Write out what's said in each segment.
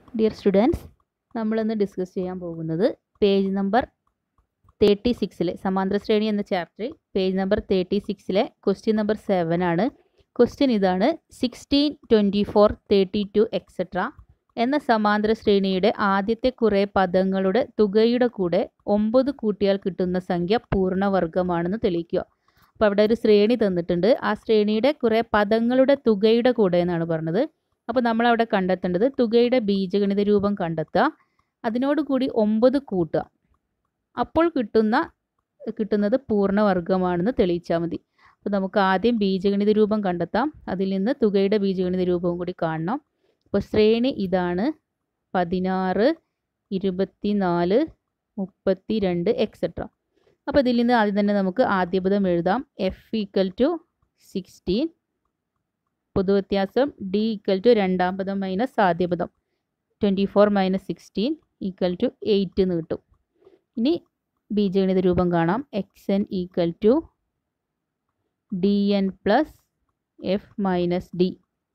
dear students നമ്മളിന്ന് discuss ചെയ്യാൻ പോകുന്നത് പേജ് നമ്പർ തേർട്ടി സിക്സിലെ സമാന്തര ശ്രേണി എന്ന ചാപ്റ്ററിൽ പേജ് നമ്പർ തേർട്ടി സിക്സിലെ ക്വസ്റ്റ്യൻ നമ്പർ സെവൻ ആണ് ക്വസ്റ്റ്യൻ ഇതാണ് sixteen twenty four thirty two etcetera എന്ന സമാന്തര ശ്രേണിയുടെ ആദ്യത്തെ കുറേ പദങ്ങളുടെ തുകയുടെ കൂടെ ഒമ്പത് കൂട്ടിയാൽ കിട്ടുന്ന സംഖ്യ പൂർണ്ണവർഗമാണെന്ന് തെളിയിക്കുക അപ്പോൾ അവിടെ ഒരു ശ്രേണി തന്നിട്ടുണ്ട് ആ ശ്രേണിയുടെ കുറേ പദങ്ങളുടെ തുകയുടെ കൂടെ എന്നാണ് പറഞ്ഞത് അപ്പോൾ നമ്മൾ അവിടെ കണ്ടെത്തേണ്ടത് തുകയുടെ ബീജഗണിത രൂപം കണ്ടെത്തുക അതിനോട് കൂടി ഒമ്പത് കൂട്ടുക അപ്പോൾ കിട്ടുന്ന കിട്ടുന്നത് പൂർണ്ണവർഗമാണെന്ന് തെളിയിച്ചാൽ മതി അപ്പോൾ നമുക്ക് ആദ്യം ബീജഗണിത രൂപം കണ്ടെത്താം അതിൽ നിന്ന് തുകയുടെ ബീജഗണിത രൂപവും കൂടി കാണണം അപ്പോൾ ശ്രേണി ഇതാണ് പതിനാറ് ഇരുപത്തിനാല് മുപ്പത്തി രണ്ട് എക്സെട്ര അപ്പോൾ ഇതിൽ നിന്ന് ആദ്യം തന്നെ നമുക്ക് ആദ്യപദം എഴുതാം എഫ് ഈക്വൽ ടു സിക്സ്റ്റീൻ പൊതുവ്യത്യാസം ഡി ഈക്വൽ ടു രണ്ടാം പദം മൈനസ് ആദ്യപദം twenty four minus sixteen equal to eight എന്ന് കിട്ടും ഇനി ബീജഗണിത രൂപം കാണാം X N equal to D N plus F minus D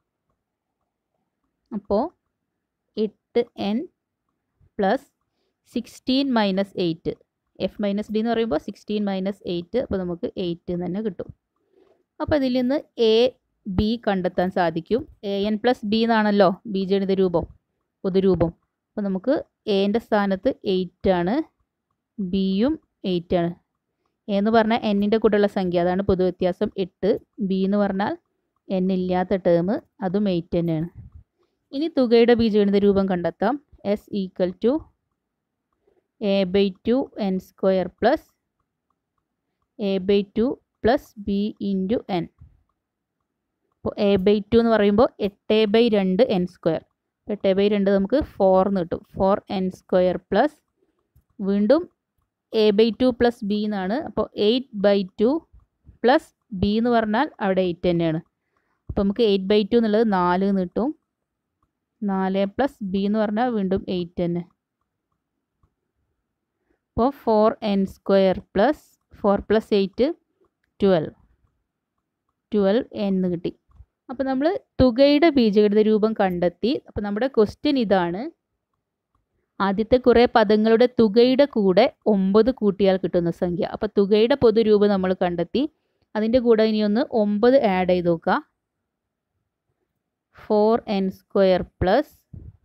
അപ്പോൾ എട്ട് N plus sixteen minus eight F minus D എന്ന് പറയുമ്പോൾ സിക്സ്റ്റീൻ മൈനസ് എയ്റ്റ് അപ്പോൾ നമുക്ക് എയ്റ്റ് തന്നെ കിട്ടും അപ്പോൾ ഇതിൽ നിന്ന് എ ബി കണ്ടെത്താൻ സാധിക്കും എ എൻ പ്ലസ് ബി എന്നാണല്ലോ ബീജഗണിത രൂപം പൊതുരൂപം അപ്പോൾ നമുക്ക് എൻ്റെ സ്ഥാനത്ത് എയ്റ്റ് ആണ് ബിയും എയ്റ്റ് ആണ് എ എന്ന് പറഞ്ഞാൽ എന്നിൻ്റെ കൂടെയുള്ള സംഖ്യ അതാണ് പൊതുവ്യത്യാസം എട്ട് ബി എന്ന് പറഞ്ഞാൽ എൻ ഇല്ലാത്ത ടേം അതും എയ്റ്റ് തന്നെയാണ് ഇനി തുകയുടെ ബീജഗണിത രൂപം കണ്ടെത്താം S equal to A by two N square plus A by two plus B into N അപ്പോൾ എ ബൈ ടു എന്ന് പറയുമ്പോൾ എട്ട് ബൈ രണ്ട് എൻ സ്ക്വയർ എട്ട് ബൈ രണ്ട് നമുക്ക് ഫോർ എന്ന് കിട്ടും ഫോർ എൻ സ്ക്വയർ പ്ലസ് വീണ്ടും A by two plus B എന്നാണ് അപ്പോൾ eight by two plus B എന്ന് പറഞ്ഞാൽ അവിടെ എയ്റ്റ് തന്നെയാണ് അപ്പോൾ നമുക്ക് എയ്റ്റ് ബൈ ടു എന്നുള്ളത് നാല് എന്ന് കിട്ടും നാല് പ്ലസ് ബി എന്ന് പറഞ്ഞാൽ വീണ്ടും എയ്റ്റ് തന്നെ അപ്പോൾ four N square plus four plus eight twelve twelve എന്ന് കിട്ടി അപ്പോൾ നമ്മൾ തുകയുടെ ബീജഗണിത രൂപം കണ്ടെത്തി അപ്പോൾ നമ്മുടെ ക്വസ്റ്റ്യൻ ഇതാണ് ആദ്യത്തെ കുറേ പദങ്ങളുടെ തുകയുടെ കൂടെ ഒമ്പത് കൂട്ടിയാൽ കിട്ടുന്ന സംഖ്യ അപ്പോൾ തുകയുടെ പൊതുരൂപം നമ്മൾ കണ്ടെത്തി അതിൻ്റെ കൂടെ ഇനി ഒന്ന് ഒമ്പത് ആഡ് ചെയ്ത് നോക്കുക four N square plus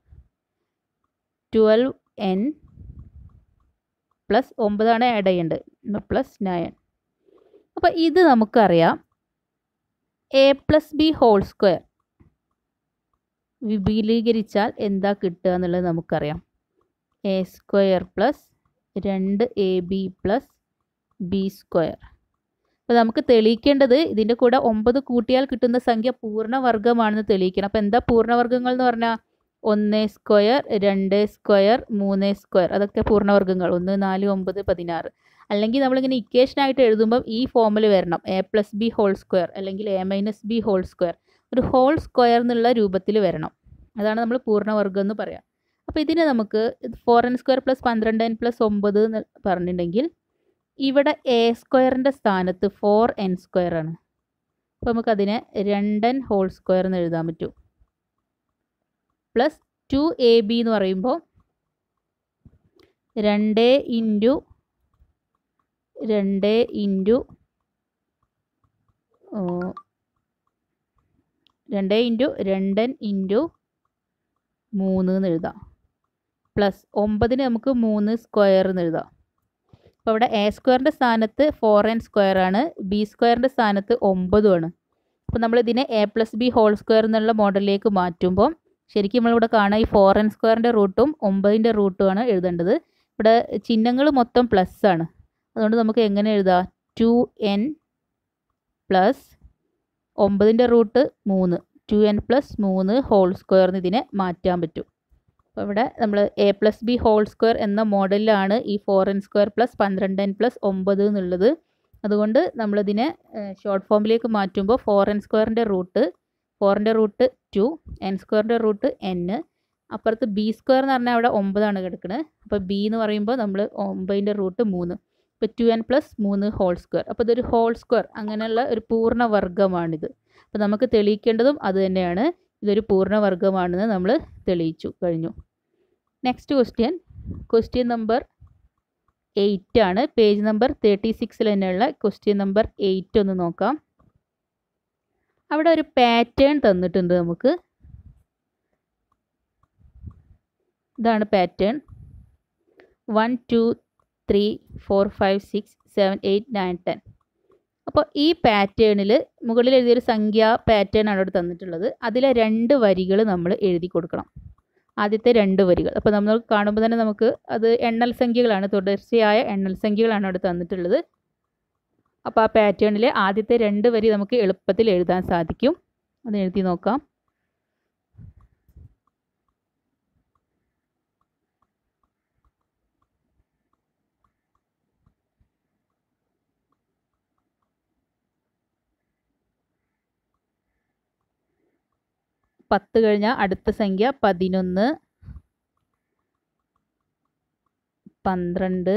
twelve N plus ഒമ്പതാണ് ആഡ് ചെയ്യേണ്ടത് പ്ലസ് നയൻ അപ്പോൾ ഇത് നമുക്കറിയാം A plus B whole square വിപുലീകരിച്ചാൽ എന്താ കിട്ടുക എന്നുള്ളത് നമുക്കറിയാം എ സ്ക്വയർ പ്ലസ് രണ്ട് A B plus B square അപ്പോൾ നമുക്ക് തെളിയിക്കേണ്ടത് ഇതിൻ്റെ കൂടെ ഒമ്പത് കൂട്ടിയാൽ കിട്ടുന്ന സംഖ്യ പൂർണ്ണവർഗമാണെന്ന് തെളിയിക്കണം അപ്പോൾ എന്താ പൂർണ്ണവർഗങ്ങൾ എന്ന് പറഞ്ഞാൽ ഒന്ന് സ്ക്വയർ രണ്ട് സ്ക്വയർ മൂന്ന് സ്ക്വയർ അതൊക്കെ പൂർണ്ണവർഗങ്ങൾ ഒന്ന് നാല് ഒമ്പത് പതിനാറ് അല്ലെങ്കിൽ നമ്മളിങ്ങനെ ഇക്വേഷനായിട്ട് എഴുതുമ്പം ഈ ഫോമിൽ വരണം A plus B whole square അല്ലെങ്കിൽ A minus B whole square ഒരു ഹോൾ സ്ക്വയർ എന്നുള്ള രൂപത്തിൽ വരണം അതാണ് നമ്മൾ പൂർണ്ണവർഗം എന്ന് പറയാം അപ്പോൾ ഇതിന് നമുക്ക് ഫോർ എൻ സ്ക്വയർ പ്ലസ് പന്ത്രണ്ട് എൻ പ്ലസ് ഒമ്പത് എന്ന് പറഞ്ഞിട്ടുണ്ടെങ്കിൽ ഇവിടെ എ സ്ക്വയറിൻ്റെ സ്ഥാനത്ത് ഫോർ എൻ സ്ക്വയർ ആണ് അപ്പോൾ നമുക്കതിനെ രണ്ടൻ ഹോൾ സ്ക്വയർ എന്ന് എഴുതാൻ പറ്റും പ്ലസ് ടു എ ബി എന്ന് പറയുമ്പോൾ രണ്ട് ഇൻറ്റു രണ്ട് ഇൻറ്റു രണ്ട് ഇൻറ്റു രണ്ടൻ ഇൻറ്റു മൂന്ന് എന്ന് എഴുതാം പ്ലസ് ഒമ്പതിന് നമുക്ക് മൂന്ന് സ്ക്വയർ എന്ന് എഴുതാം അപ്പോൾ ഇവിടെ എ സ്ക്വയറിൻ്റെ സ്ഥാനത്ത് ഫോർ എൻ സ്ക്വയർ ആണ് ബി സ്ക്വയറിൻ്റെ സ്ഥാനത്ത് ഒമ്പതുമാണ് അപ്പോൾ നമ്മൾ ഇതിനെ A plus B whole square എന്നുള്ള മോഡലിലേക്ക് മാറ്റുമ്പോൾ ശരിക്കും നമ്മളിവിടെ കാണാം ഈ ഫോർ എൻ സ്ക്വയറിൻ്റെ റൂട്ടും ഒമ്പതിൻ്റെ റൂട്ടുമാണ് എഴുതേണ്ടത് ഇവിടെ ചിഹ്നങ്ങൾ മൊത്തം പ്ലസ് ആണ് അതുകൊണ്ട് നമുക്ക് എങ്ങനെ എഴുതാം ടു എൻ പ്ലസ് ഒമ്പതിൻ്റെ റൂട്ട് മൂന്ന് ടു എൻ പ്ലസ് മൂന്ന് ഹോൾ സ്ക്വയറിന് ഇതിനെ മാറ്റാൻ പറ്റും അപ്പോൾ ഇവിടെ നമ്മൾ A plus B whole square എന്ന മോഡലിലാണ് ഈ ഫോർ എൻ സ്ക്വയർ പ്ലസ് പന്ത്രണ്ട് എൻ പ്ലസ് ഒമ്പത് എന്നുള്ളത് അതുകൊണ്ട് നമ്മളിതിനെ ഷോർട്ട് ഫോമിലേക്ക് മാറ്റുമ്പോൾ ഫോർ എൻ സ്ക്വയറിൻ്റെ റൂട്ട് ഫോറിൻ്റെ റൂട്ട് ടു എൻ സ്ക്വയറിൻ്റെ റൂട്ട് എൻ അപ്പുറത്ത് ബി സ്ക്വയർ എന്ന് പറഞ്ഞാൽ അവിടെ ഒമ്പതാണ് കിടക്കുന്നത് അപ്പോൾ ബി എന്ന് പറയുമ്പോൾ നമ്മൾ ഒമ്പതിൻ്റെ റൂട്ട് മൂന്ന് ഇപ്പോൾ ടു എൻ പ്ലസ് മൂന്ന് ഹോൾ സ്ക്വയർ അപ്പോൾ ഇതൊരു ഹോൾ സ്ക്വയർ അങ്ങനെയുള്ള ഒരു പൂർണ്ണവർഗമാണിത് അപ്പോൾ നമുക്ക് തെളിയിക്കേണ്ടതും അത് തന്നെയാണ് ഇതൊരു പൂർണ്ണവർഗമാണെന്ന് നമ്മൾ തെളിയിച്ചു കഴിഞ്ഞു next question question number eight ആണ് പേജ് നമ്പർ തേർട്ടി സിക്സിൽ തന്നെയുള്ള ക്വസ്റ്റ്യൻ നമ്പർ എയ്റ്റ് ഒന്ന് നോക്കാം അവിടെ ഒരു പാറ്റേൺ തന്നിട്ടുണ്ട് നമുക്ക് ഇതാണ് pattern one two three four five six seven eight nine ten അപ്പോൾ ഈ പാറ്റേണിൽ മുകളിൽ എഴുതിയൊരു സംഖ്യ പാറ്റേൺ ആണ് ഇവിടെ തന്നിട്ടുള്ളത് അതിലെ രണ്ട് വരികൾ നമ്മൾ എഴുതി കൊടുക്കണം ആദ്യത്തെ രണ്ട് വരികൾ അപ്പോൾ നമ്മൾ കാണുമ്പോൾ തന്നെ നമുക്ക് അത് എണ്ണൽ സംഖ്യകളാണ് തുടർച്ചയായ എണ്ണൽ സംഖ്യകളാണ് അവിടെ തന്നിട്ടുള്ളത് അപ്പോൾ ആ പാറ്റേണിലെ ആദ്യത്തെ രണ്ട് വരി നമുക്ക് എളുപ്പത്തിൽ എഴുതാൻ സാധിക്കും അത് എഴുതി നോക്കാം പത്ത് കഴിഞ്ഞാൽ അടുത്ത സംഖ്യ പതിനൊന്ന് പന്ത്രണ്ട്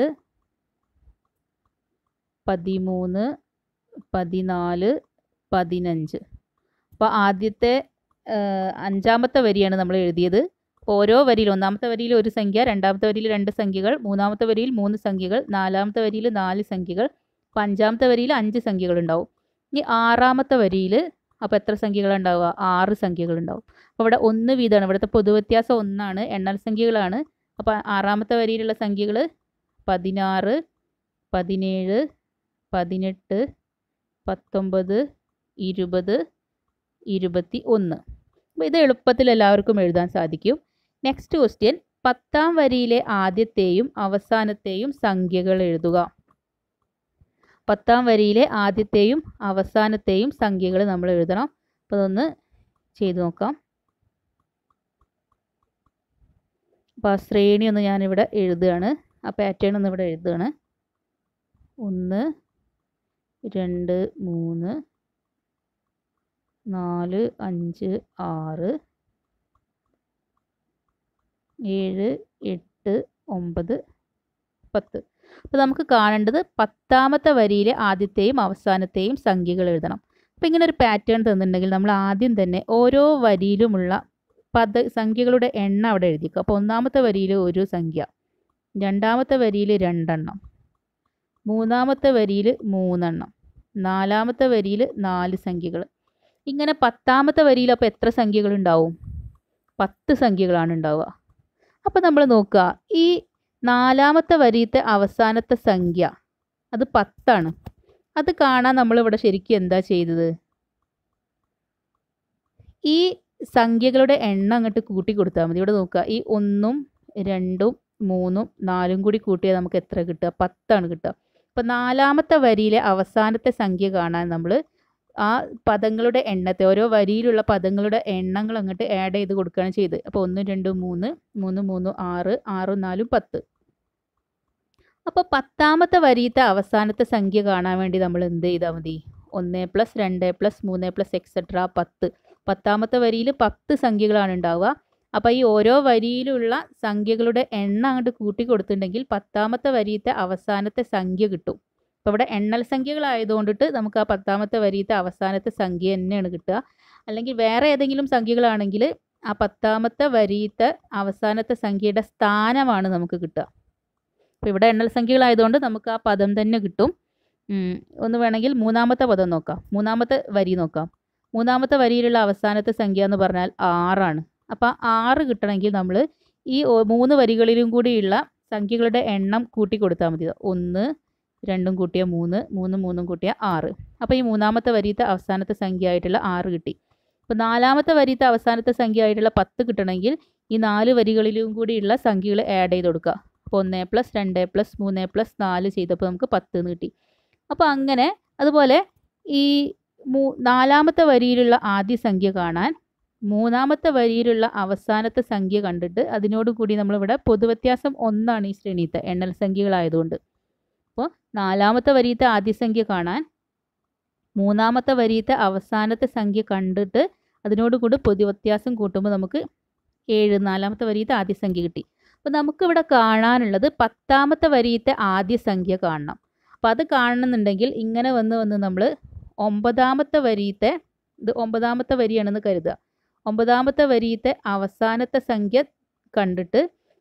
പതിമൂന്ന് പതിനാല് പതിനഞ്ച് അപ്പോൾ ആദ്യത്തെ അഞ്ചാമത്തെ വരിയാണ് നമ്മൾ എഴുതിയത് ഓരോ വരിയിൽ ഒന്നാമത്തെ വരിയിൽ ഒരു സംഖ്യ രണ്ടാമത്തെ വരിയിൽ രണ്ട് സംഖ്യകൾ മൂന്നാമത്തെ വരിയിൽ മൂന്ന് സംഖ്യകൾ നാലാമത്തെ വരിയിൽ നാല് സംഖ്യകൾ അപ്പോൾ അഞ്ചാമത്തെ വരിയിൽ അഞ്ച് സംഖ്യകൾ ഉണ്ടാവും ഇനി ആറാമത്തെ വരിയിൽ അപ്പോൾ എത്ര സംഖ്യകളുണ്ടാവുക ആറ് സംഖ്യകളുണ്ടാവും അപ്പോൾ ഇവിടെ ഒന്ന് വീതമാണ് ഇവിടുത്തെ പൊതുവ്യത്യാസം ഒന്നാണ് എണ്ണൽ സംഖ്യകളാണ് അപ്പോൾ ആറാമത്തെ വരിയിലുള്ള സംഖ്യകൾ പതിനാറ് പതിനേഴ് പതിനെട്ട് പത്തൊമ്പത് ഇരുപത് ഇരുപത്തി ഒന്ന് അപ്പോൾ ഇത് എളുപ്പത്തിൽ എല്ലാവർക്കും എഴുതാൻ സാധിക്കും നെക്സ്റ്റ് ക്വസ്റ്റ്യൻ പത്താം വരിയിലെ ആദ്യത്തെയും അവസാനത്തെയും സംഖ്യകൾ എഴുതുക പത്താം വരിയിലെ ആദ്യത്തെയും അവസാനത്തെയും സംഖ്യകൾ നമ്മൾ എഴുതണം അപ്പോൾ അതൊന്ന് ചെയ്തു നോക്കാം അപ്പോൾ ആ ശ്രേണി ഒന്ന് ഞാനിവിടെ എഴുതുകയാണ് ആ പാറ്റേൺ ഒന്ന് ഇവിടെ എഴുതുകയാണ് ഒന്ന് രണ്ട് മൂന്ന് നാല് അഞ്ച് ആറ് ഏഴ് എട്ട് ഒമ്പത് പത്ത് അപ്പോൾ നമുക്ക് കാണേണ്ടത് പത്താമത്തെ വരിയിലെ ആദ്യത്തെയും അവസാനത്തെയും സംഖ്യകൾ എഴുതണം അപ്പോൾ ഇങ്ങനെ ഒരു പാറ്റേൺ തന്നിട്ടുണ്ടെങ്കിൽ നമ്മൾ ആദ്യം തന്നെ ഓരോ വരിയിലുമുള്ള പദ സംഖ്യകളുടെ എണ്ണം അവിടെ എഴുതിക്കുക അപ്പോൾ ഒന്നാമത്തെ വരിയിൽ ഒരു സംഖ്യ രണ്ടാമത്തെ വരിയിൽ രണ്ടെണ്ണം മൂന്നാമത്തെ വരിയിൽ മൂന്നെണ്ണം നാലാമത്തെ വരിയിൽ നാല് സംഖ്യകൾ ഇങ്ങനെ പത്താമത്തെ വരിയിൽ അപ്പോൾ എത്ര സംഖ്യകൾ ഉണ്ടാവും പത്ത് സംഖ്യകളാണ് ഉണ്ടാവുക അപ്പോൾ നമ്മൾ നോക്കുക ഈ നാലാമത്തെ വരിയത്തെ അവസാനത്തെ സംഖ്യ അത് പത്താണ് അത് കാണാൻ നമ്മളിവിടെ ശരിക്കും എന്താ ചെയ്തത് ഈ സംഖ്യകളുടെ എണ്ണം അങ്ങോട്ട് കൂട്ടി കൊടുത്താൽ മതി ഇവിടെ നോക്കുക ഈ ഒന്നും രണ്ടും മൂന്നും നാലും കൂടി കൂട്ടിയാൽ നമുക്ക് എത്ര കിട്ടുക പത്താണ് കിട്ടുക അപ്പോൾ നാലാമത്തെ വരിയിലെ അവസാനത്തെ സംഖ്യ കാണാൻ നമ്മൾ ആ പദങ്ങളുടെ എണ്ണത്തെ ഓരോ വരിയിലുള്ള പദങ്ങളുടെ എണ്ണങ്ങൾ അങ്ങോട്ട് ആഡ് ചെയ്ത് കൊടുക്കുകയാണ് ചെയ്ത് അപ്പോൾ ഒന്ന് രണ്ട് മൂന്ന് മൂന്ന് മൂന്ന് ആറ് ആറും നാലും പത്ത് അപ്പോൾ പത്താമത്തെ വരിയത്തെ അവസാനത്തെ സംഖ്യ കാണാൻ വേണ്ടി നമ്മൾ എന്ത് ചെയ്താൽ മതി ഒന്ന് പ്ലസ് രണ്ട് പ്ലസ് മൂന്ന് പ്ലസ് എക്സെട്ര പത്ത് പത്താമത്തെ വരിയിൽ പത്ത് സംഖ്യകളാണ് ഉണ്ടാവുക അപ്പോൾ ഈ ഓരോ വരിയിലുള്ള സംഖ്യകളുടെ എണ്ണം അങ്ങോട്ട് കൂട്ടി കൊടുത്തിട്ടുണ്ടെങ്കിൽ പത്താമത്തെ വരിയത്തെ അവസാനത്തെ സംഖ്യ കിട്ടും അപ്പോൾ ഇവിടെ എണ്ണൽ സംഖ്യകളായതുകൊണ്ടിട്ട് നമുക്ക് ആ പത്താമത്തെ വരിയത്തെ അവസാനത്തെ സംഖ്യ തന്നെയാണ് കിട്ടുക അല്ലെങ്കിൽ വേറെ ഏതെങ്കിലും സംഖ്യകളാണെങ്കിൽ ആ പത്താമത്തെ വരിയത്തെ അവസാനത്തെ സംഖ്യയുടെ സ്ഥാനമാണ് നമുക്ക് കിട്ടുക അപ്പോൾ ഇവിടെ എണ്ണൽ സംഖ്യകളായതുകൊണ്ട് നമുക്ക് ആ പദം തന്നെ കിട്ടും ഒന്ന് വേണമെങ്കിൽ മൂന്നാമത്തെ പദം നോക്കാം മൂന്നാമത്തെ വരി നോക്കാം മൂന്നാമത്തെ വരിയിലുള്ള അവസാനത്തെ സംഖ്യ എന്ന് പറഞ്ഞാൽ ആറാണ് അപ്പോൾ ആറ് കിട്ടണമെങ്കിൽ നമ്മൾ ഈ മൂന്ന് വരികളിലും കൂടിയുള്ള സംഖ്യകളുടെ എണ്ണം കൂട്ടി കൊടുത്താൽ മതി ഒന്ന് രണ്ടും കൂട്ടിയ മൂന്ന് മൂന്ന് മൂന്നും കൂട്ടിയ ആറ് അപ്പോൾ ഈ മൂന്നാമത്തെ വരിയത്തെ അവസാനത്തെ സംഖ്യ ആയിട്ടുള്ള ആറ് കിട്ടി അപ്പോൾ നാലാമത്തെ വരിയത്തെ അവസാനത്തെ സംഖ്യ ആയിട്ടുള്ള പത്ത് കിട്ടണമെങ്കിൽ ഈ നാല് വരികളിലും കൂടിയുള്ള സംഖ്യകൾ ആഡ് ചെയ്ത് കൊടുക്കുക അപ്പോൾ ഒന്ന് പ്ലസ് രണ്ട് പ്ലസ് മൂന്ന് പ്ലസ് നാല് ചെയ്തപ്പോൾ നമുക്ക് പത്ത് എന്ന് കിട്ടി അപ്പോൾ അങ്ങനെ അതുപോലെ ഈ മൂ നാലാമത്തെ വരിയിലുള്ള ആദ്യ സംഖ്യ കാണാൻ മൂന്നാമത്തെ വരിയിലുള്ള അവസാനത്തെ സംഖ്യ കണ്ടിട്ട് അതിനോട് കൂടി നമ്മളിവിടെ പൊതുവ്യത്യാസം ഒന്നാണ് ഈ ശ്രേണിയത്തെ എണ്ണൽ സംഖ്യകളായതുകൊണ്ട് അപ്പോൾ നാലാമത്തെ വരിയത്തെ ആദ്യ സംഖ്യ കാണാൻ മൂന്നാമത്തെ വരിയത്തെ അവസാനത്തെ സംഖ്യ കണ്ടിട്ട് അതിനോട് കൂടി പൊതുവ്യത്യാസം കൂട്ടുമ്പോൾ നമുക്ക് ഏഴ് നാലാമത്തെ വരിയത്തെ ആദ്യ സംഖ്യ കിട്ടി അപ്പോൾ നമുക്കിവിടെ കാണാനുള്ളത് പത്താമത്തെ വരിയത്തെ ആദ്യ സംഖ്യ കാണണം അപ്പോൾ അത് കാണണമെന്നുണ്ടെങ്കിൽ ഇങ്ങനെ വന്ന് വന്ന് നമ്മൾ ഒമ്പതാമത്തെ വരിയത്തെ ഇത് ഒമ്പതാമത്തെ വരിയാണെന്ന് കരുതുക ഒമ്പതാമത്തെ വരിയത്തെ അവസാനത്തെ സംഖ്യ കണ്ടിട്ട്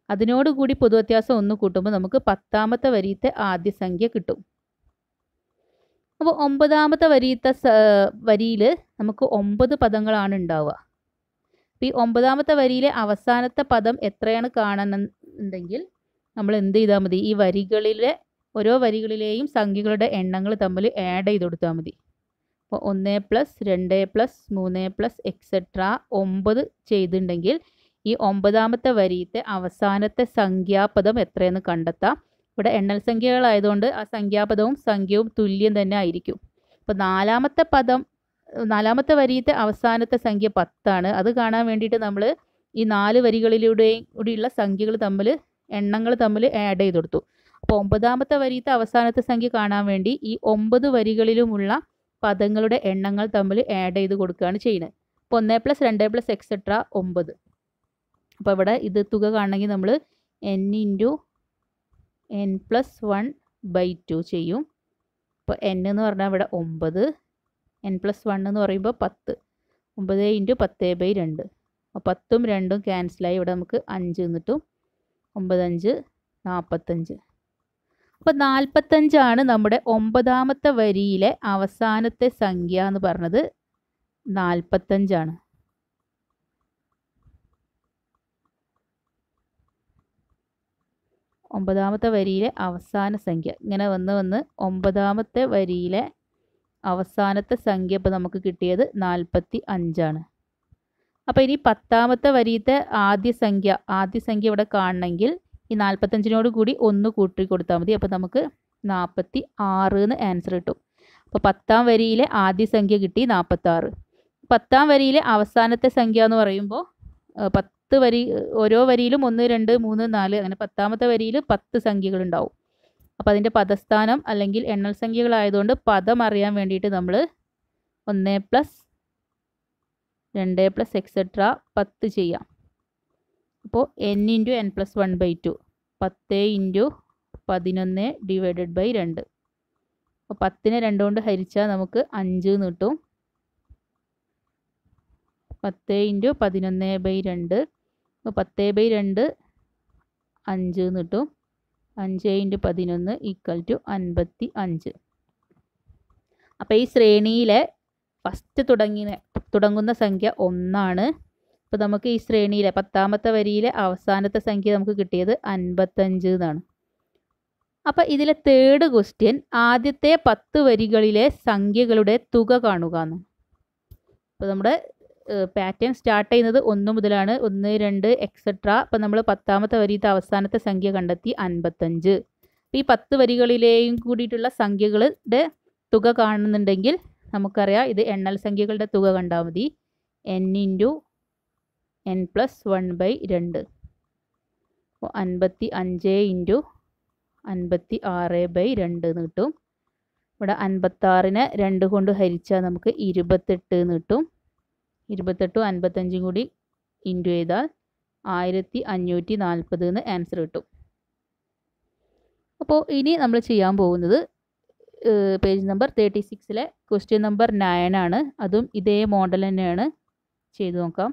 അതിനോടുകൂടി പൊതുവ്യത്യാസം ഒന്ന് കൂട്ടുമ്പോൾ നമുക്ക് പത്താമത്തെ വരിയത്തെ ആദ്യ സംഖ്യ കിട്ടും അപ്പോൾ ഒമ്പതാമത്തെ വരിയത്തെ വരിയിൽ നമുക്ക് ഒമ്പത് പദങ്ങളാണ് ഉണ്ടാവുക അപ്പോൾ ഈ ഒമ്പതാമത്തെ വരിയിലെ അവസാനത്തെ പദം എത്രയാണ് കാണണമെന്നുണ്ടെങ്കിൽ നമ്മൾ എന്ത് ചെയ്താൽ മതി ഈ വരികളിലെ ഓരോ വരികളിലെയും സംഖ്യകളുടെ എണ്ണങ്ങൾ തമ്മിൽ ആഡ് ചെയ്ത് കൊടുത്താൽ മതി അപ്പോൾ ഒന്ന് പ്ലസ് രണ്ട് പ്ലസ് മൂന്ന് പ്ലസ് എക്സെട്ര ഒമ്പത് ചെയ്തിട്ടുണ്ടെങ്കിൽ ഈ ഒമ്പതാമത്തെ വരിയത്തെ അവസാനത്തെ സംഖ്യാപദം എത്രയെന്ന് കണ്ടെത്താം ഇവിടെ എണ്ണൽ സംഖ്യകളായതുകൊണ്ട് ആ സംഖ്യാപദവും സംഖ്യവും തുല്യം തന്നെ ആയിരിക്കും അപ്പോൾ നാലാമത്തെ പദം നാലാമത്തെ വരിയത്തെ അവസാനത്തെ സംഖ്യ പത്താണ് അത് കാണാൻ വേണ്ടിയിട്ട് നമ്മൾ ഈ നാല് വരികളിലൂടെയും കൂടിയുള്ള സംഖ്യകൾ തമ്മിൽ എണ്ണങ്ങൾ തമ്മിൽ ആഡ് ചെയ്ത് കൊടുത്തു അപ്പോൾ ഒമ്പതാമത്തെ വരിയത്തെ അവസാനത്തെ സംഖ്യ കാണാൻ വേണ്ടി ഈ ഒമ്പത് വരികളിലുമുള്ള പദങ്ങളുടെ എണ്ണങ്ങൾ തമ്മിൽ ആഡ് ചെയ്ത് കൊടുക്കുകയാണ് ചെയ്യുന്നത് അപ്പോൾ ഒന്ന് പ്ലസ് രണ്ട് പ്ലസ് എക്സെട്ര ഒമ്പത് അപ്പോൾ ഇവിടെ ഇത് തുക കാണണമെങ്കിൽ നമ്മൾ N into N plus one by two ചെയ്യും അപ്പോൾ എൻ എന്ന് പറഞ്ഞാൽ ഇവിടെ ഒമ്പത് എൻ പ്ലസ് വൺ എന്ന് പറയുമ്പോൾ പത്ത് ഒമ്പത് ഇൻറ്റു പത്ത് ബൈ രണ്ട് അപ്പോൾ പത്തും രണ്ടും ക്യാൻസലായി ഇവിടെ നമുക്ക് അഞ്ച് നിന്നിട്ടും ഒമ്പതഞ്ച് നാൽപ്പത്തഞ്ച് അപ്പോൾ നാൽപ്പത്തഞ്ചാണ് നമ്മുടെ ഒമ്പതാമത്തെ വരിയിലെ അവസാനത്തെ സംഖ്യ എന്ന് പറഞ്ഞത് നാൽപ്പത്തഞ്ചാണ് ഒമ്പതാമത്തെ വരിയിലെ അവസാന സംഖ്യ ഇങ്ങനെ വന്ന് വന്ന് ഒമ്പതാമത്തെ വരിയിലെ അവസാനത്തെ സംഖ്യ ഇപ്പോൾ നമുക്ക് കിട്ടിയത് നാൽപ്പത്തി അഞ്ചാണ് അപ്പോൾ ഇനി പത്താമത്തെ വരിയത്തെ ആദ്യ സംഖ്യ ആദ്യ സംഖ്യ ഇവിടെ കാണണമെങ്കിൽ ഈ നാൽപ്പത്തഞ്ചിനോട് കൂടി ഒന്ന് കൂട്ടി കൊടുത്താൽ മതി അപ്പോൾ നമുക്ക് നാൽപ്പത്തി ആറ് എന്ന് ആൻസർ കിട്ടും അപ്പോൾ പത്താം വരിയിലെ ആദ്യ സംഖ്യ കിട്ടി നാൽപ്പത്താറ് പത്താം വരിയിലെ അവസാനത്തെ സംഖ്യ എന്ന് പറയുമ്പോൾ പത്ത് വരി ഓരോ വരിയിലും ഒന്ന് രണ്ട് മൂന്ന് നാല് അങ്ങനെ പത്താമത്തെ വരിയിൽ പത്ത് സംഖ്യകൾ ഉണ്ടാവും അപ്പോൾ അതിൻ്റെ പദസ്ഥാനം അല്ലെങ്കിൽ എണ്ണൽ സംഖ്യകളായതുകൊണ്ട് പദം അറിയാൻ വേണ്ടിയിട്ട് നമ്മൾ ഒന്ന് പ്ലസ് രണ്ട് പ്ലസ് എക്സെട്ര പത്ത് ചെയ്യാം അപ്പോൾ N into N plus one by two പത്ത് ഇൻറ്റു പതിനൊന്ന് ഡിവൈഡഡ് ബൈ രണ്ട് അപ്പോൾ പത്തിനെ രണ്ട് കൊണ്ട് ഹരിച്ചാൽ നമുക്ക് അഞ്ച് എന്ന് കിട്ടും പത്ത് ഇൻറ്റു പതിനൊന്ന് ബൈ രണ്ട് അപ്പോൾ പത്ത് ബൈ രണ്ട് അഞ്ച് എന്ന് കിട്ടും അഞ്ച് ഇൻറ്റു പതിനൊന്ന് ഈക്വൽ ടു അൻപത്തി അഞ്ച് അപ്പോൾ ഈ ശ്രേണിയിലെ ഫസ്റ്റ് തുടങ്ങി തുടങ്ങുന്ന സംഖ്യ ഒന്നാണ് അപ്പോൾ നമുക്ക് ഈ ശ്രേണിയിലെ പത്താമത്തെ വരിയിലെ അവസാനത്തെ സംഖ്യ നമുക്ക് കിട്ടിയത് അൻപത്തഞ്ച് എന്നാണ് അപ്പോൾ ഇതിലെ തേർഡ് ക്വസ്റ്റ്യൻ ആദ്യത്തെ പത്ത് വരികളിലെ സംഖ്യകളുടെ തുക കാണുക എന്ന് അപ്പോൾ നമ്മുടെ പാറ്റേൺ സ്റ്റാർട്ട് ചെയ്യുന്നത് ഒന്ന് മുതലാണ് ഒന്ന് രണ്ട് എക്സെട്ര അപ്പം നമ്മൾ പത്താമത്തെ വരിയത്തെ അവസാനത്തെ സംഖ്യ കണ്ടെത്തി അൻപത്തഞ്ച് അപ്പോൾ ഈ പത്ത് വരികളിലെയും കൂടിയിട്ടുള്ള സംഖ്യകളുടെ തുക കാണുന്നുണ്ടെങ്കിൽ നമുക്കറിയാം ഇത് എണ്ണൽ സംഖ്യകളുടെ തുക കണ്ടാൽ മതി N into N plus one by രണ്ട് അപ്പോൾ അൻപത്തി അഞ്ച് ഇൻറ്റു അൻപത്തി ആറ് ബൈ രണ്ട് എന്ന് കിട്ടും ഇവിടെ അൻപത്താറിനെ രണ്ട് കൊണ്ട് ഹരിച്ചാൽ നമുക്ക് ഇരുപത്തെട്ട് എന്ന് കിട്ടും ഇരുപത്തെട്ടും അൻപത്തഞ്ചും കൂടി ഇൻറ്റു ചെയ്താൽ ആയിരത്തി അഞ്ഞൂറ്റി നാൽപ്പത് എന്ന് ആൻസർ കിട്ടും അപ്പോൾ ഇനി നമ്മൾ ചെയ്യാൻ പോകുന്നത് പേജ് നമ്പർ തേർട്ടി സിക്സിലെ ക്വസ്റ്റ്യൻ നമ്പർ നയൻ ആണ് അതും ഇതേ മോഡൽ തന്നെയാണ് ചെയ്തു നോക്കാം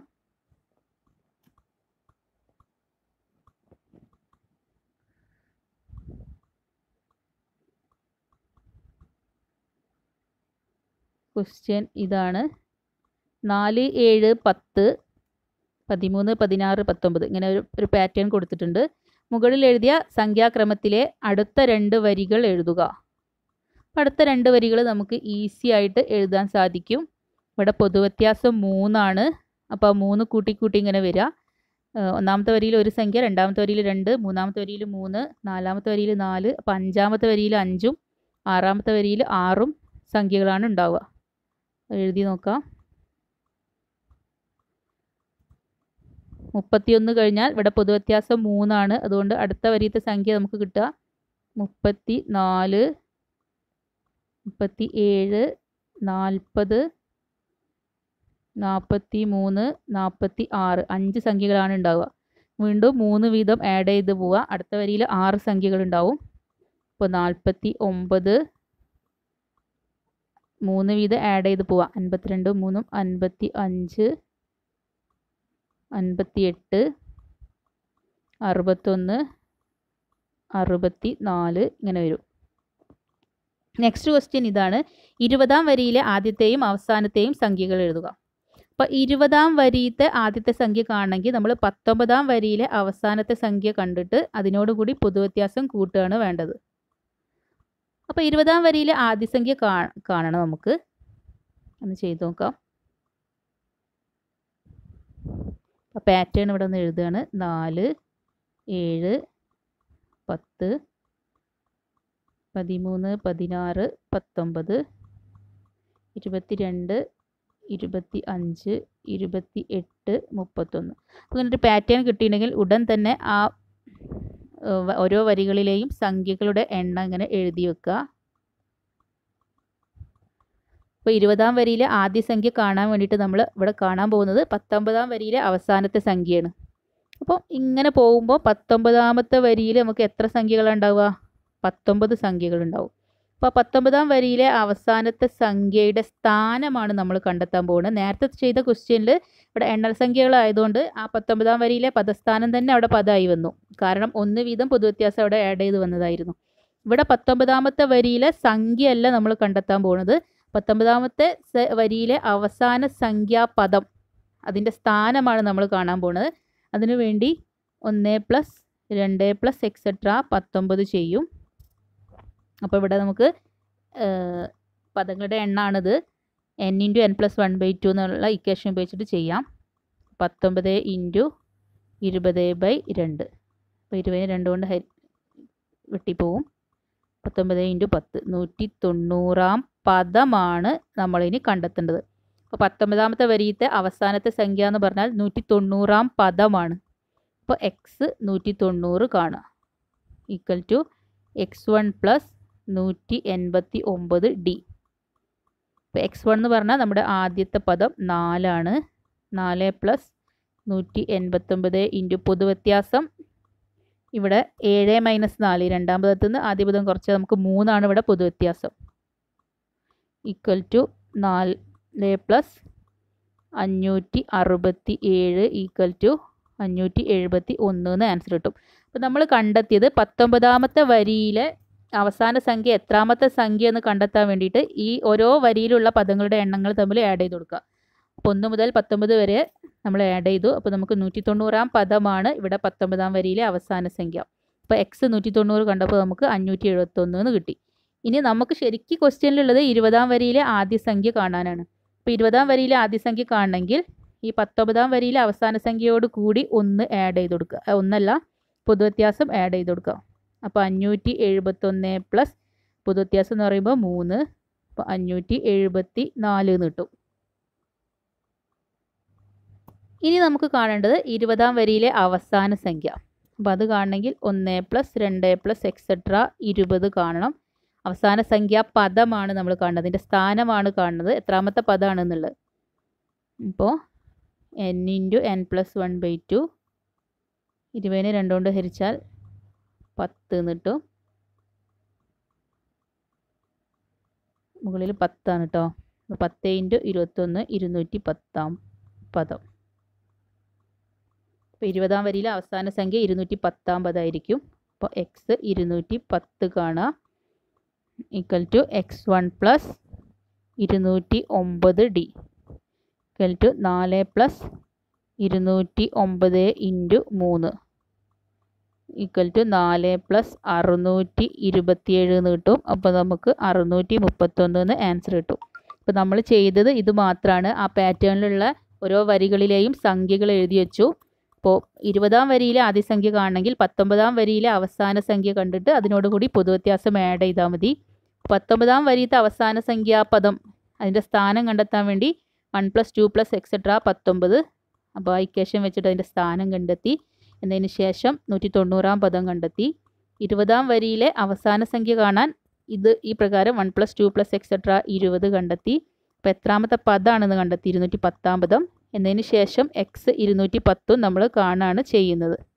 ക്വസ്റ്റ്യൻ ഇതാണ് നാല് ഏഴ് പത്ത് പതിമൂന്ന് പതിനാറ് പത്തൊമ്പത് ഇങ്ങനെ ഒരു ഒരു പാറ്റേൺ കൊടുത്തിട്ടുണ്ട് മുകളിൽ എഴുതിയ സംഖ്യാക്രമത്തിലെ അടുത്ത രണ്ട് വരികൾ എഴുതുക അടുത്ത രണ്ട് വരികൾ നമുക്ക് ഈസി ആയിട്ട് എഴുതാൻ സാധിക്കും ഇവിടെ പൊതുവ്യത്യാസം മൂന്നാണ് അപ്പോൾ മൂന്ന് കൂട്ടി കൂട്ടി ഇങ്ങനെ വരിക ഒന്നാമത്തെ വരിയിൽ ഒരു സംഖ്യ രണ്ടാമത്തെ വരിയിൽ രണ്ട് മൂന്നാമത്തെ വരിയിൽ മൂന്ന് നാലാമത്തെ വരിയിൽ നാല് അപ്പോൾ അഞ്ചാമത്തെ വരിയിൽ അഞ്ചും ആറാമത്തെ വരിയിൽ ആറും സംഖ്യകളാണ് ഉണ്ടാവുക എഴുതി നോക്കാം മുപ്പത്തിയൊന്ന് കഴിഞ്ഞാൽ ഇവിടെ പൊതുവ്യത്യാസം മൂന്നാണ് അതുകൊണ്ട് അടുത്ത വരിയത്തെ സംഖ്യ നമുക്ക് കിട്ടുക മുപ്പത്തി നാല് മുപ്പത്തി ഏഴ് നാൽപ്പത് നാൽപ്പത്തി മൂന്ന് നാൽപ്പത്തി ആറ് അഞ്ച് സംഖ്യകളാണ് ഉണ്ടാവുക വീണ്ടും മൂന്ന് വീതം ആഡ് ചെയ്ത് പോവുക അടുത്ത വരിയിൽ ആറ് സംഖ്യകൾ ഉണ്ടാവും ഇപ്പോൾ നാൽപ്പത്തി ഒമ്പത് മൂന്ന് വീതം ആഡ് ചെയ്ത് പോവാം അൻപത്തിരണ്ട് മൂന്നും അൻപത്തി അഞ്ച് അൻപത്തി എട്ട് അറുപത്തൊന്ന് അറുപത്തി നാല് ഇങ്ങനെ വരും നെക്സ്റ്റ് ക്വസ്റ്റ്യൻ ഇതാണ് ഇരുപതാം വരിയിലെ ആദ്യത്തെയും അവസാനത്തെയും സംഖ്യകൾ എഴുതുക അപ്പോൾ ഇരുപതാം വരിയിലത്തെ ആദ്യത്തെ സംഖ്യ കാണണമെങ്കിൽ നമ്മൾ പത്തൊമ്പതാം വരിയിലെ അവസാനത്തെ സംഖ്യ കണ്ടിട്ട് അതിനോടുകൂടി പൊതുവ്യത്യാസം കൂട്ടുകയാണ് വേണ്ടത് അപ്പോൾ ഇരുപതാം വരിയിലെ ആദ്യ സംഖ്യ കാ കാണണം നമുക്ക് ഒന്ന് ചെയ്ത് നോക്കാം അപ്പോൾ പാറ്റേൺ ഇവിടെ നിന്ന് എഴുതുകയാണ് നാല് ഏഴ് പത്ത് പതിമൂന്ന് പതിനാറ് പത്തൊമ്പത് ഇരുപത്തിരണ്ട് ഇരുപത്തി അഞ്ച് ഇരുപത്തി എട്ട് മുപ്പത്തൊന്ന് അപ്പോൾ ഇങ്ങനൊരു പാറ്റേൺ കിട്ടിയിട്ടുണ്ടെങ്കിൽ ഉടൻ തന്നെ ആ ഓരോ വരികളിലെയും സംഖ്യകളുടെ എണ്ണം ഇങ്ങനെ എഴുതി വെക്കുക അപ്പോൾ ഇരുപതാം വരിയിലെ ആദ്യ സംഖ്യ കാണാൻ വേണ്ടിയിട്ട് നമ്മൾ ഇവിടെ കാണാൻ പോകുന്നത് പത്തൊമ്പതാം വരിയിലെ അവസാനത്തെ സംഖ്യയാണ് അപ്പോൾ ഇങ്ങനെ പോകുമ്പോൾ പത്തൊമ്പതാമത്തെ വരിയിൽ നമുക്ക് എത്ര സംഖ്യകളാണ് ഉണ്ടാവുക പത്തൊമ്പത് സംഖ്യകൾ ഉണ്ടാവും അപ്പോൾ പത്തൊമ്പതാം വരിയിലെ അവസാനത്തെ സംഖ്യയുടെ സ്ഥാനമാണ് നമ്മൾ കണ്ടെത്താൻ പോകുന്നത് നേരത്തെ ചെയ്ത ക്വസ്റ്റ്യനിൽ ഇവിടെ എണ്ണൽ സംഖ്യകളായതുകൊണ്ട് ആ പത്തൊമ്പതാം വരിയിലെ പദസ്ഥാനം തന്നെ അവിടെ പദമായി വന്നു കാരണം ഒന്ന് വീതം പൊതുവ്യത്യാസം അവിടെ ആഡ് ചെയ്ത് വന്നതായിരുന്നു ഇവിടെ പത്തൊമ്പതാമത്തെ വരിയിലെ സംഖ്യയല്ല നമ്മൾ കണ്ടെത്താൻ പോകുന്നത് പത്തൊമ്പതാമത്തെ വരിയിലെ അവസാന സംഖ്യാപദം അതിൻ്റെ സ്ഥാനമാണ് നമ്മൾ കാണാൻ പോകുന്നത് അതിനുവേണ്ടി ഒന്ന് പ്ലസ് രണ്ട് പ്ലസ് എക്സെട്ര പത്തൊമ്പത് ചെയ്യും അപ്പോൾ ഇവിടെ നമുക്ക് പദങ്ങളുടെ എണ്ണാണിത് n into N plus one by two എന്നുള്ള ഇക്വേഷൻ ഉപയോഗിച്ചിട്ട് ചെയ്യാം പത്തൊമ്പത് ഇൻറ്റു ഇരുപത് ബൈ രണ്ട് അപ്പോൾ ഇരുപതിന് രണ്ട് കൊണ്ട് ഹരി വെട്ടിപ്പോവും പത്തൊമ്പത് ഇൻറ്റു പത്ത് നൂറ്റി തൊണ്ണൂറാം പദമാണ് നമ്മളിനി കണ്ടെത്തേണ്ടത് അപ്പോൾ പത്തൊമ്പതാമത്തെ വരിയത്തെ അവസാനത്തെ സംഖ്യ എന്ന് പറഞ്ഞാൽ നൂറ്റി തൊണ്ണൂറാം പദമാണ് അപ്പോൾ എക്സ് നൂറ്റി തൊണ്ണൂറ് കാണുക equal to x one plus നൂറ്റി എൺപത്തി ഒമ്പത് ഡി ഇപ്പോൾ എക്സ് വൺ എന്ന് പറഞ്ഞാൽ നമ്മുടെ ആദ്യത്തെ പദം നാലാണ് നാല് പ്ലസ് നൂറ്റി എൺപത്തൊമ്പത് ഇൻറ്റു പൊതുവ്യത്യാസം ഇവിടെ ഏഴ് മൈനസ് നാല് രണ്ടാം പദത്തിൽ നിന്ന് ആദ്യ പദം കുറച്ച് നമുക്ക് മൂന്നാണ് ഇവിടെ പൊതുവ്യത്യാസം ഈക്വൽ ടു നാല് പ്ലസ് അഞ്ഞൂറ്റി അറുപത്തി ഏഴ് ഈക്വൽ ടു അഞ്ഞൂറ്റി എഴുപത്തി ഒന്ന് എന്ന് ആൻസർ കിട്ടും അപ്പോൾ നമ്മൾ കണ്ടെത്തിയത് പത്തൊമ്പതാമത്തെ വരിയിലെ അവസാന സംഖ്യ എത്രാമത്തെ സംഖ്യ എന്ന് കണ്ടെത്താൻ വേണ്ടിയിട്ട് ഈ ഓരോ വരിയിലുള്ള പദങ്ങളുടെ എണ്ണങ്ങൾ തമ്മിൽ ആഡ് ചെയ്ത് കൊടുക്കുക അപ്പോൾ ഒന്ന് മുതൽ പത്തൊമ്പത് വരെ നമ്മൾ ആഡ് ചെയ്തു അപ്പോൾ നമുക്ക് നൂറ്റി തൊണ്ണൂറാം പദമാണ് ഇവിടെ പത്തൊമ്പതാം വരിയിലെ അവസാന സംഖ്യ അപ്പോൾ എക്സ് നൂറ്റി തൊണ്ണൂറ് കണ്ടപ്പോൾ നമുക്ക് അഞ്ഞൂറ്റി എഴുപത്തൊന്ന് എന്ന് കിട്ടി ഇനി നമുക്ക് ശരിക്കും ക്വസ്റ്റ്യനിലുള്ളത് ഇരുപതാം വരിയിലെ ആദ്യ സംഖ്യ കാണാനാണ് അപ്പോൾ ഇരുപതാം വരിയിലെ ആദ്യ സംഖ്യ കാണണമെങ്കിൽ ഈ പത്തൊമ്പതാം വരിയിലെ അവസാന സംഖ്യയോട് കൂടി ഒന്ന് ആഡ് ചെയ്ത് കൊടുക്കുക ഒന്നല്ല പൊതുവ്യത്യാസം ആഡ് ചെയ്ത് കൊടുക്കുക അപ്പോൾ അഞ്ഞൂറ്റി എഴുപത്തൊന്ന് പ്ലസ് പൊതുവ്യത്യാസം എന്ന് പറയുമ്പോൾ മൂന്ന് അപ്പോൾ അഞ്ഞൂറ്റി എഴുപത്തി നാല് എന്ന് കിട്ടും ഇനി നമുക്ക് കാണേണ്ടത് ഇരുപതാം വരിയിലെ അവസാന സംഖ്യ അപ്പോൾ അത് കാണണമെങ്കിൽ ഒന്ന് പ്ലസ് രണ്ട് പ്ലസ് എക്സെട്ര ഇരുപത് കാണണം അവസാന സംഖ്യ പദമാണ് നമ്മൾ കാണുന്നത് അതിൻ്റെ സ്ഥാനമാണ് കാണുന്നത് എത്രാമത്തെ പദമാണ് എന്നുള്ളത് ഇപ്പോൾ n into N plus one by two ഇരുപതിനെ രണ്ടുകൊണ്ട് ഹരിച്ചാൽ പത്ത് കിട്ടും മുകളിൽ പത്താണ് കേട്ടോ പത്ത് ഇൻറ്റു ഇരുപത്തൊന്ന് ഇരുന്നൂറ്റി പത്താം പദം അപ്പോൾ ഇരുപതാം വരിയിലെ അവസാന സംഖ്യ ഇരുന്നൂറ്റി പത്താം പദമായിരിക്കും അപ്പോൾ എക്സ് ഇരുന്നൂറ്റി പത്ത് കാണുക equal to x one plus ഇരുന്നൂറ്റി ഒമ്പത് ഡി ഈക്വൽ ടു നാല് പ്ലസ് ഇരുന്നൂറ്റി ഒമ്പത് ഇൻറ്റു മൂന്ന് ഈക്വൽ ടു നാല് പ്ലസ് അറുന്നൂറ്റി ഇരുപത്തിയേഴ് എന്ന് കിട്ടും അപ്പോൾ നമുക്ക് അറുന്നൂറ്റി മുപ്പത്തൊന്ന് എന്ന് ആൻസർ കിട്ടും അപ്പോൾ നമ്മൾ ചെയ്തത് ഇത് മാത്രമാണ് ആ പാറ്റേണിലുള്ള ഓരോ വരികളിലെയും സംഖ്യകൾ എഴുതി വെച്ചു അപ്പോൾ ഇരുപതാം വരിയിലെ ആദ്യ സംഖ്യ കാണണമെങ്കിൽ പത്തൊമ്പതാം വരിയിലെ അവസാന സംഖ്യ കണ്ടിട്ട് അതിനോട് കൂടി പൊതുവ്യത്യാസം ആഡ് ചെയ്താൽ മതി പത്തൊമ്പതാം വരിയത്തെ അവസാന സംഖ്യാപദം അതിൻ്റെ സ്ഥാനം കണ്ടെത്താൻ വേണ്ടി one plus two plus etcetera പത്തൊമ്പത് അപ്പോൾ ആ ഇക്വേഷൻ വെച്ചിട്ട് അതിൻ്റെ സ്ഥാനം കണ്ടെത്തി എന്നതിന് ശേഷം നൂറ്റി തൊണ്ണൂറാം പദം കണ്ടെത്തി ഇരുപതാം വരിയിലെ അവസാന സംഖ്യ കാണാൻ ഇത് ഈ പ്രകാരം one plus two plus etcetera ഇരുപത് കണ്ടെത്തി അപ്പോൾ എത്രാമത്തെ പദമാണെന്ന് കണ്ടെത്തി ഇരുന്നൂറ്റി പത്താം പദം എന്നതിന് ശേഷം എക്സ് ഇരുന്നൂറ്റി പത്തും നമ്മൾ കാണുകയാണ് ചെയ്യുന്നത്